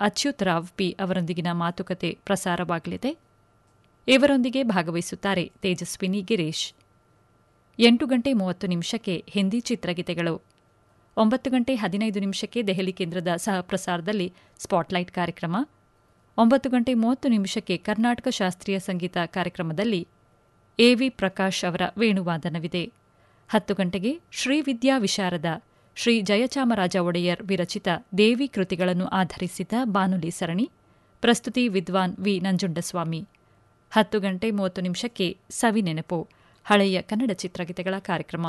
Achyuth Rao P ಅವರೊಂದಿಗಿನ ಮಾತುಕತೆ ಪ್ರಸಾರವಾಗಲಿದೆ ಇವರೊಂದಿಗೆ ಭಾಗವಹಿಸುತ್ತಾರೆ ತೇಜಸ್ವಿನಿ ಗಿರೀಶ್ ಎಂಟು ಗಂಟೆ ಮೂವತ್ತು ನಿಮಿಷಕ್ಕೆ ಹಿಂದಿ ಚಿತ್ರಗೀತೆಗಳು ಒಂಬತ್ತು ಗಂಟೆ ಹದಿನೈದು ನಿಮಿಷಕ್ಕೆ ದೆಹಲಿ ಕೇಂದ್ರದ ಸಹ ಪ್ರಸಾರದಲ್ಲಿ ಸ್ಪಾಟ್ಲೈಟ್ ಕಾರ್ಯಕ್ರಮ ಒಂಬತ್ತು ಗಂಟೆ ಮೂವತ್ತು ನಿಮಿಷಕ್ಕೆ ಕರ್ನಾಟಕ ಶಾಸ್ತ್ರೀಯ ಸಂಗೀತ ಕಾರ್ಯಕ್ರಮದಲ್ಲಿ ಎವಿ ಪ್ರಕಾಶ್ ಅವರ ವೇಣುವಾದನವಿದೆ ಹತ್ತು ಗಂಟೆಗೆ ಶ್ರೀ ವಿದ್ಯಾ ವಿಶಾರದ ಶ್ರೀ ಜಯಚಾಮರಾಜ ಒಡೆಯರ್ ವಿರಚಿತ ದೇವಿ ಕೃತಿಗಳನ್ನು ಆಧರಿಸಿದ ಬಾನುಲಿ ಸರಣಿ ಪ್ರಸ್ತುತಿ ವಿದ್ವಾನ್ ವಿ ನಂಜುಂಡಸ್ವಾಮಿ ಹತ್ತು ಗಂಟೆ ಮೂವತ್ತು ನಿಮಿಷಕ್ಕೆ ಸವಿ ನೆನಪು ಹಳೆಯ ಕನ್ನಡ ಚಿತ್ರಗೀತೆಗಳ ಕಾರ್ಯಕ್ರಮ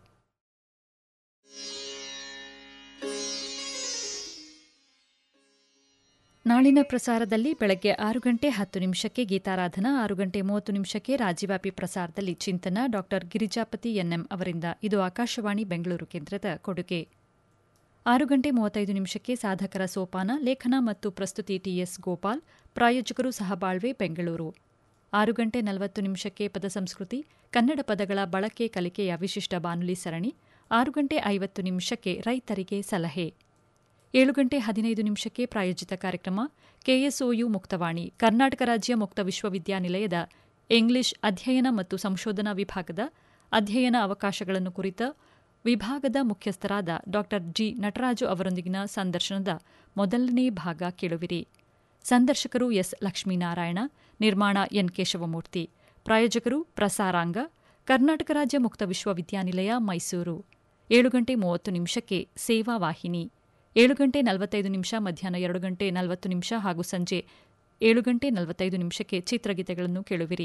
ನಾಳಿನ ಪ್ರಸಾರದಲ್ಲಿ ಬೆಳಗ್ಗೆ ಆರು ಗಂಟೆ ಹತ್ತು ನಿಮಿಷಕ್ಕೆ ಗೀತಾರಾಧನಾ ಆರು ಗಂಟೆ ಮೂವತ್ತು ನಿಮಿಷಕ್ಕೆ ರಾಜ್ಯವ್ಯಾಪಿ ಪ್ರಸಾರದಲ್ಲಿ ಚಿಂತನ ಡಾ ಗಿರಿಜಾಪತಿ ಎನ್ಎಂ ಅವರಿಂದ ಇದು ಆಕಾಶವಾಣಿ ಬೆಂಗಳೂರು ಕೇಂದ್ರದ ಕೊಡುಗೆ ಆರು ಗಂಟೆ ಮೂವತ್ತೈದು ನಿಮಿಷಕ್ಕೆ ಸಾಧಕರ ಸೋಪಾನ ಲೇಖನ ಮತ್ತು ಪ್ರಸ್ತುತಿ ಟಿಎಸ್ ಗೋಪಾಲ್ ಪ್ರಾಯೋಜಕರು ಸಹಬಾಳ್ವೆ ಬೆಂಗಳೂರು ಆರು ಗಂಟೆ ನಲವತ್ತು ನಿಮಿಷಕ್ಕೆ ಪದ ಸಂಸ್ಕೃತಿ ಕನ್ನಡ ಪದಗಳ ಬಳಕೆ ಕಲಿಕೆಯ ವಿಶಿಷ್ಟ ಬಾನುಲಿ ಸರಣಿ ಆರು ಗಂಟೆ ಐವತ್ತು ನಿಮಿಷಕ್ಕೆ ರೈತರಿಗೆ ಸಲಹೆ ಏಳು ಗಂಟೆ ಹದಿನೈದು ನಿಮಿಷಕ್ಕೆ ಪ್ರಾಯೋಜಿತ ಕಾರ್ಯಕ್ರಮ ಕೆಎಸ್ಒಯು ಮುಕ್ತವಾಣಿ ಕರ್ನಾಟಕ ರಾಜ್ಯ ಮುಕ್ತ ವಿಶ್ವವಿದ್ಯಾನಿಲಯದ ಇಂಗ್ಲಿಷ್ ಅಧ್ಯಯನ ಮತ್ತು ಸಂಶೋಧನಾ ವಿಭಾಗದ ಅಧ್ಯಯನ ಅವಕಾಶಗಳನ್ನು ಕುರಿತ ವಿಭಾಗದ ಮುಖ್ಯಸ್ಥರಾದ ಡಾ ಜಿ ನಟರಾಜು ಅವರೊಂದಿಗಿನ ಸಂದರ್ಶನದ ಮೊದಲನೇ ಭಾಗ ಕೇಳುವಿರಿ ಸಂದರ್ಶಕರು ಎಸ್ ಲಕ್ಷ್ಮೀನಾರಾಯಣ ನಿರ್ಮಾಣ ಎನ್ ಕೇಶವಮೂರ್ತಿ ಪ್ರಾಯೋಜಕರು ಪ್ರಸಾರಾಂಗ ಕರ್ನಾಟಕ ರಾಜ್ಯ ಮುಕ್ತ ವಿಶ್ವವಿದ್ಯಾನಿಲಯ ಮೈಸೂರು ಏಳು ಗಂಟೆ ಮೂವತ್ತು ನಿಮಿಷಕ್ಕೆ ಸೇವಾ ವಾಹಿನಿ ಏಳು ಗಂಟೆ ನಲವತ್ತೈದು ನಿಮಿಷ ಮಧ್ಯಾಹ್ನ ಎರಡು ಗಂಟೆ ನಲವತ್ತು ನಿಮಿಷ ಹಾಗೂ ಸಂಜೆ ಏಳು ಗಂಟೆ ನಲವತ್ತೈದು ನಿಮಿಷಕ್ಕೆ ಚಿತ್ರಗೀತೆಗಳನ್ನು ಕೇಳುವಿರಿ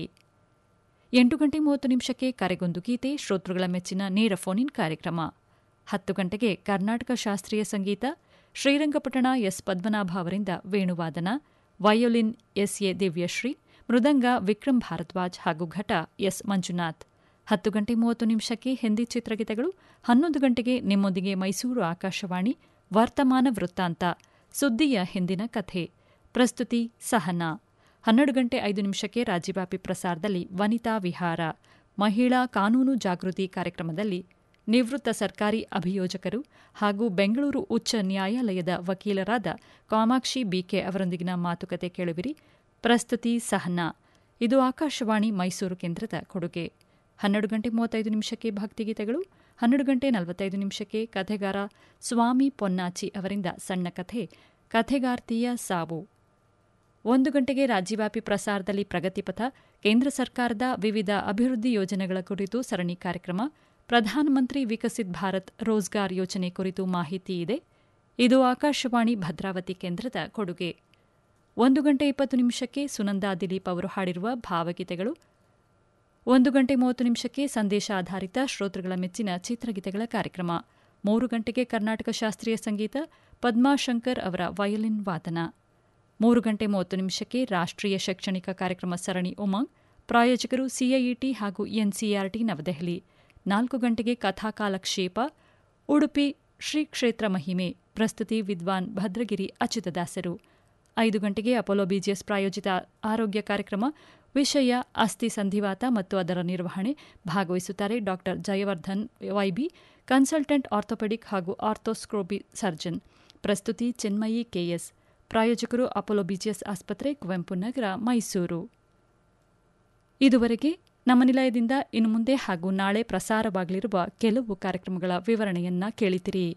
ಎಂಟು ಗಂಟೆ ಮೂವತ್ತು ನಿಮಿಷಕ್ಕೆ ಕರೆಗೊಂದು ಗೀತೆ ಶ್ರೋತೃಗಳ ಮೆಚ್ಚಿನ ನೇರ ಫೋನ್ ಕಾರ್ಯಕ್ರಮ ಹತ್ತು ಗಂಟೆಗೆ ಕರ್ನಾಟಕ ಶಾಸ್ತ್ರೀಯ ಸಂಗೀತ ಶ್ರೀರಂಗಪಟ್ಟಣ ಎಸ್ ಪದ್ಮನಾಭ ಅವರಿಂದ ವೇಣುವಾದನ violin S A Divyashree mridanga Vikram Bharadwaj ಹಾಗೂ ಘಟ ಎಸ್ ಮಂಜುನಾಥ್ ಹತ್ತು ಗಂಟೆ ಮೂವತ್ತು ನಿಮಿಷಕ್ಕೆ ಹಿಂದಿ ಚಿತ್ರಗೀತೆಗಳು ಹನ್ನೊಂದು ಗಂಟೆಗೆ ನಿಮ್ಮೊಂದಿಗೆ ಮೈಸೂರು ಆಕಾಶವಾಣಿ ವರ್ತಮಾನ ವೃತ್ತಾಂತ ಸುದ್ದಿಯ ಹಿಂದಿನ ಕಥೆ ಪ್ರಸ್ತುತಿ ಸಹನಾ ಹನ್ನೆರಡು ಗಂಟೆ ಐದು ನಿಮಿಷಕ್ಕೆ ರಾಜ್ಯವ್ಯಾಪಿ ಪ್ರಸಾರದಲ್ಲಿ ವನಿತಾ ವಿಹಾರ ಮಹಿಳಾ ಕಾನೂನು ಜಾಗೃತಿ ಕಾರ್ಯಕ್ರಮದಲ್ಲಿ ನಿವೃತ್ತ ಸರ್ಕಾರಿ ಅಭಿಯೋಜಕರು ಹಾಗೂ ಬೆಂಗಳೂರು ಉಚ್ಚ ನ್ಯಾಯಾಲಯದ ವಕೀಲರಾದ ಕಾಮಾಕ್ಷಿ ಬಿಕೆ ಅವರೊಂದಿಗಿನ ಮಾತುಕತೆ ಕೇಳುವಿರಿ ಪ್ರಸ್ತುತಿ ಸಹನಾ ಇದು ಆಕಾಶವಾಣಿ ಮೈಸೂರು ಕೇಂದ್ರದ ಕೊಡುಗೆ ಹನ್ನೆರಡು ಗಂಟೆ ಮೂವತ್ತೈದು ನಿಮಿಷಕ್ಕೆ ಭಕ್ತಿಗೀತೆಗಳು ಹನ್ನೆರಡು ಗಂಟೆ ನಲವತ್ತೈದು ನಿಮಿಷಕ್ಕೆ ಕಥೆಗಾರ ಸ್ವಾಮಿ ಪೊನ್ನಾಚಿ ಅವರಿಂದ ಸಣ್ಣ ಕಥೆ ಕಥೆಗಾರ್ತಿಯ ಸಾವು ಒಂದು ಗಂಟೆಗೆ ರಾಜ್ಯವ್ಯಾಪಿ ಪ್ರಸಾರದಲ್ಲಿ ಪ್ರಗತಿಪಥ ಕೇಂದ್ರ ಸರ್ಕಾರದ ವಿವಿಧ ಅಭಿವೃದ್ಧಿ ಯೋಜನೆಗಳ ಕುರಿತು ಸರಣಿ ಕಾರ್ಯಕ್ರಮ ಪ್ರಧಾನಮಂತ್ರಿ ವಿಕಸಿತ್ ಭಾರತ್ ರೋಜ್ಗಾರ್ ಯೋಜನೆ ಕುರಿತು ಮಾಹಿತಿ ಇದೆ ಇದು ಆಕಾಶವಾಣಿ ಭದ್ರಾವತಿ ಕೇಂದ್ರದ ಕೊಡುಗೆ ಒಂದು ಗಂಟೆ ಇಪ್ಪತ್ತು ನಿಮಿಷಕ್ಕೆ ಸುನಂದಾ ದಿಲೀಪ್ ಅವರು ಹಾಡಿರುವ ಭಾವಗೀತೆಗಳು ಒಂದು ಗಂಟೆ ಮೂವತ್ತು ನಿಮಿಷಕ್ಕೆ ಸಂದೇಶ ಆಧಾರಿತ ಶ್ರೋತೃಗಳ ಮೆಚ್ಚಿನ ಚಿತ್ರಗೀತೆಗಳ ಕಾರ್ಯಕ್ರಮ ಮೂರು ಗಂಟೆಗೆ ಕರ್ನಾಟಕ ಶಾಸ್ತ್ರೀಯ ಸಂಗೀತ ಪದ್ಮಾಶಂಕರ್ ಅವರ ವಯೋಲಿನ್ ವಾದನ ಮೂರು ಗಂಟೆ ಮೂವತ್ತು ನಿಮಿಷಕ್ಕೆ ರಾಷ್ಟ್ರೀಯ ಶೈಕ್ಷಣಿಕ ಕಾರ್ಯಕ್ರಮ ಸರಣಿ ಉಮಂಗ್ ಪ್ರಾಯೋಜಕರು ಸಿಐಇಟಿ ಹಾಗೂ ಎನ್ಸಿಆರ್ಟಿ ನವದೆಹಲಿ ನಾಲ್ಕು ಗಂಟೆಗೆ ಕಥಾಕಾಲಕ್ಷೇಪ ಉಡುಪಿ ಶ್ರೀ ಕ್ಷೇತ್ರ ಮಹಿಮೆ ಪ್ರಸ್ತುತಿ ವಿದ್ವಾನ್ ಭದ್ರಗಿರಿ ಅಚ್ಯುತದಾಸರು ಐದು ಗಂಟೆಗೆ ಅಪೋಲೋ ಬಿಜಿಎಸ್ ಪ್ರಾಯೋಜಿತ ಆರೋಗ್ಯ ಕಾರ್ಯಕ್ರಮ ವಿಷಯ ಅಸ್ಥಿ ಸಂಧಿವಾತ ಮತ್ತು ಅದರ ನಿರ್ವಹಣೆ ಭಾಗವಹಿಸುತ್ತಾರೆ ಡಾ ಜಯವರ್ಧನ್ ವೈಬಿ ಕನ್ಸಲ್ಟೆಂಟ್ ಆರ್ಥೋಪೆಡಿಕ್ ಹಾಗೂ ಆರ್ಥೋಸ್ಕ್ರೋಬಿ ಸರ್ಜನ್ ಪ್ರಸ್ತುತಿ ಚಿನ್ಮಯಿ ಕೆಎಸ್ ಪ್ರಾಯೋಜಕರು ಅಪೋಲೋ ಬಿಜಿಎಸ್ ಆಸ್ಪತ್ರೆ ಕುವೆಂಪು ನಗರ ಮೈಸೂರು ಇದುವರೆಗೆ ನಮ್ಮ ನಿಲಯದಿಂದ ಇನ್ನು ಮುಂದೆ ಹಾಗೂ ನಾಳೆ ಪ್ರಸಾರವಾಗಲಿರುವ ಕೆಲವು ಕಾರ್ಯಕ್ರಮಗಳ ವಿವರಣೆಯನ್ನ ಕೇಳಿದಿರಿ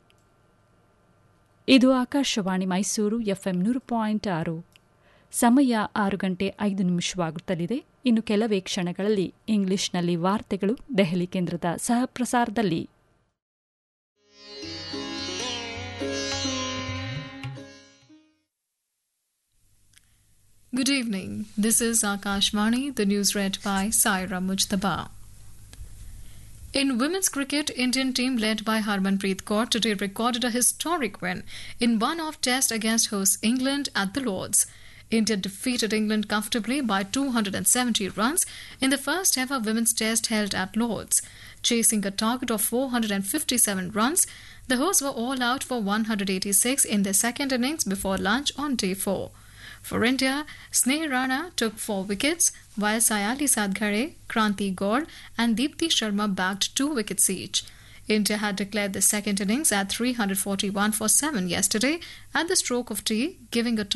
ಇದು ಆಕಾಶವಾಣಿ ಮೈಸೂರು ಎಫ್ಎಂ ನೂರು ಪಾಯಿಂಟ್ ಆರು ಸಮಯ ಆರು ಗಂಟೆ ಐದು ನಿಮಿಷವಾಗುತ್ತಲಿದೆ ಇನ್ನು ಕೆಲವೇ ಕ್ಷಣಗಳಲ್ಲಿ ಇಂಗ್ಲಿಷ್ನಲ್ಲಿ ವಾರ್ತೆಗಳು ದೆಹಲಿ ಕೇಂದ್ರದ ಸಹ ಪ್ರಸಾರದಲ್ಲಿ Good evening. This is Akashvani, the news read by Saira Mujtaba. In women's cricket, Indian team led by Harmanpreet Kaur today recorded a historic win in one-off test against host England at the Lords. India defeated England comfortably by 270 runs in the first ever women's test held at Lords. Chasing a target of 457 runs, the hosts were all out for 186 in their second innings before lunch on day 4. For India, Sneh Rana took four wickets, while Sayali Sadghare, Kranti Gaur, and Deepthi Sharma bagged two wickets each. India had declared the second innings at 341 for 7 yesterday at the stroke of tea, giving a